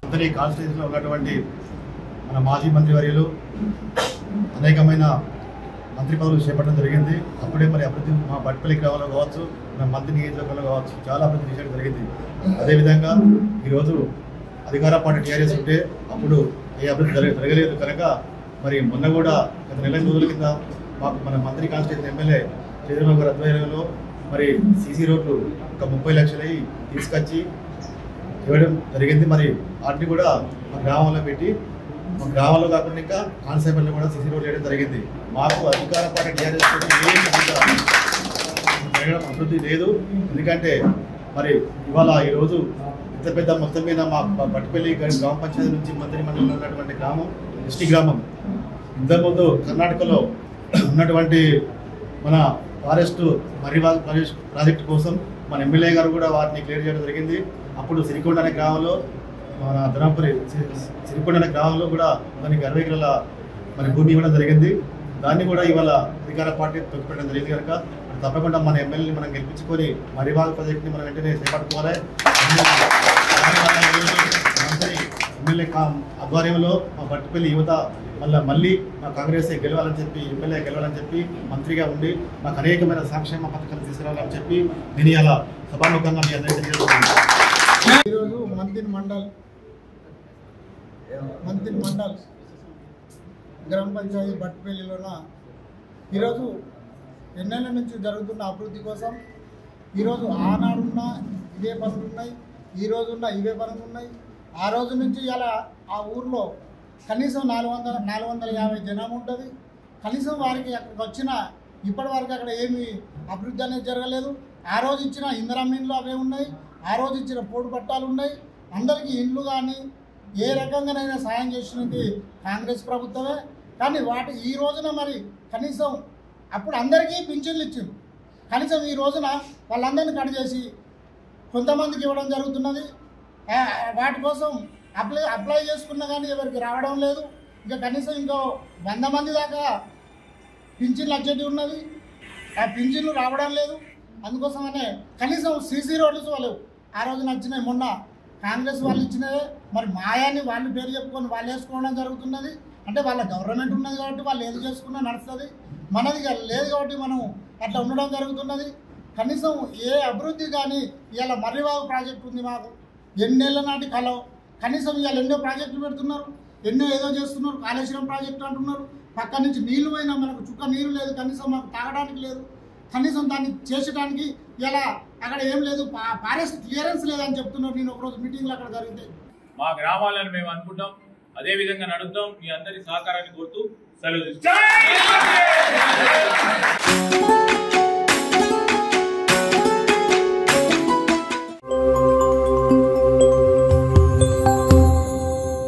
ఇతని కాన్స్టిట్యూన్సీలో ఉన్నటువంటి మన మాజీ మంత్రివర్యులు అనేకమైన మంత్రి పదవులు చేపట్టడం జరిగింది అప్పుడే మరి అభివృద్ధి మా బట్పల్లి గ్రామంలో కావచ్చు మన మంత్రి నియోజకవర్గంలో కావచ్చు చాలా అభివృద్ధి చేయడం జరిగింది అదేవిధంగా ఈరోజు అధికార పార్టీ టీఆర్ఎస్ ఉంటే అప్పుడు ఏ అభివృద్ధి జరగ జరగలేదు కనుక మరి మొన్న కూడా గత నెల రోజుల కింద మాకు మన మంత్రి కాన్స్టిట్యూషన్ ఎమ్మెల్యే చంద్రబాబు గారి ఆధ్వర్యంలో మరి సీసీ రోడ్లు ఒక ముప్పై లక్షలై తీసుకొచ్చి ఇవ్వడం జరిగింది మరి వాటిని కూడా మా గ్రామంలో పెట్టి మా గ్రామంలో కాకుండా ఇంకా కాన్సెప్ట్లో కూడా సీసీ రోడ్లు వేయడం జరిగింది మాకు అధికార పార్టీ టీఆర్ఎస్ తోటి ఏం అధికారం జరగడం అభివృద్ధి లేదు ఎందుకంటే మరి ఇవాళ ఈరోజు ఇంత పెద్ద మొత్తం మీద మా ప- పట్టుపల్లి గ్రా- గ్రామ పంచాయతీ నుంచి మంత్రి మండలంలో ఉన్నటువంటి గ్రామం డిస్టిక్ గ్రామం ఇంతకుముందు కర్ణాటకలో ఉన్నటువంటి మన ఫారెస్ట్ మర్రివాల్ ప్రాజెక్ట్ ప్రాజెక్టు కోసం మన ఎమ్మెల్యే గారు కూడా వాటిని క్లియర్ చేయడం జరిగింది అప్పుడు సిరికొండ అనే గ్రామంలో మన ధనంపురి సి- సిరికొండ అనే గ్రామంలో కూడా దానికి అరవై ఎకరాల మరి భూమి ఇవ్వడం జరిగింది దాన్ని కూడా ఇవాళ అధికార పార్టీ తొక్కిపెట్టడం జరిగింది కనుక మరి తప్పకుండా మన ఎమ్మెల్యేని మనం గెలిపించుకొని మరివాల్ ప్రాజెక్ట్ని మనం వెంటనే చేపట్టుకోవాలి మంత్రి ఎమ్మెల్యే కా- ఆధ్వర్యంలో మా బట్టుపల్లి యువత మళ్ళీ మళ్ళీ మా కాంగ్రెస్ గెలవాలని చెప్పి ఎమ్మెల్యే గెలవాలని చెప్పి మంత్రిగా ఉండి మాకు అనేకమైన సంక్షేమ పథకాలు తీసుకురావాలని చెప్పి నేను ఇలా సభాముఖంగా మీ అందరికీ తెలియజేస్తున్నాను ఈరోజు మంత్రి మండల్ మంత్రి మండల్ గ్రామ పంచాయతీ బట్టిపల్లిలోన ఈరోజు ఎన్నెళ్ళ నుంచి జరుగుతున్న అభివృద్ధి కోసం ఈరోజు ఆనాడున్న ఇవే పనులు ఉన్నాయి ఈ రోజున్న ఇవే పనులు ఉన్నాయి ఆ రోజు నుంచి ఇలా ఆ ఊర్లో కనీసం నాలుగు వందల నాలుగు వందల యాభై జనం ఉంటుంది కనీసం వారికి అక్కడికి వచ్చిన ఇప్పటి వరకు అక్కడ ఏమి అభివృద్ధి అనేది జరగలేదు ఆ రోజు ఇచ్చిన ఇందిరామీన్లు అవే ఉన్నాయి ఆ రోజు ఇచ్చిన పోటు పట్టాలు ఉన్నాయి అందరికీ ఇండ్లు కానీ ఏ రకంగానైనా సాయం చేసినది కాంగ్రెస్ ప్రభుత్వమే కానీ వాటి ఈ రోజున మరి కనీసం అప్పుడు అందరికీ పింఛన్లు ఇచ్చింది కనీసం ఈ రోజున వాళ్ళందరినీ కట్ చేసి కొంతమందికి ఇవ్వడం జరుగుతున్నది ఆ, వాటి కోసం అప్లై అప్లై చేసుకున్నా కానీ ఎవరికి రావడం లేదు ఇంకా కనీసం ఇంకో వంద మంది దాకా పింఛన్లు వచ్చేటి ఉన్నది ఆ పింఛన్లు రావడం లేదు అందుకోసమనే కనీసం సీసీ రోడ్లు చూడలేవు ఆ రోజు నచ్చినాయి మొన్న కాంగ్రెస్ వాళ్ళు ఇచ్చినవే మరి మాయాన్ని వాళ్ళు పేరు చెప్పుకొని వాళ్ళు వేసుకోవడం జరుగుతున్నది అంటే వాళ్ళ గవర్నమెంట్ ఉన్నది కాబట్టి వాళ్ళు ఏది చేసుకున్నా నడుస్తుంది మనది కా- లేదు కాబట్టి మనం అట్లా ఉండడం జరుగుతున్నది కనీసం ఏ అభివృద్ధి కానీ ఇవాళ మర్రివాగు ప్రాజెక్ట్ ఉంది మాకు ఎన్నేళ్ల నాటి కలం కనీసం ఇవాళ ఎన్నో ప్రాజెక్టులు పెడుతున్నారు ఎన్నో ఏదో చేస్తున్నారు కాళేశ్వరం ప్రాజెక్టు అంటున్నారు పక్క నుంచి నీళ్లు పోయినా మనకు చుక్క నీరు లేదు కనీసం మాకు తాగడానికి లేదు కనీసం దాన్ని చేసడానికి ఇలా అక్కడ ఏం లేదు పా- ఫారెస్ట్ క్లియరెన్స్ లేదని చెప్తున్నారు నేను ఒకరోజు మీటింగ్లో అక్కడ జరిగితే మా గ్రామాలను మేము అనుకుంటాం అదే విధంగా నడుద్దాం మీ అందరి సహకారాన్ని కోరుతూ సెలవు తీసుకుంటాం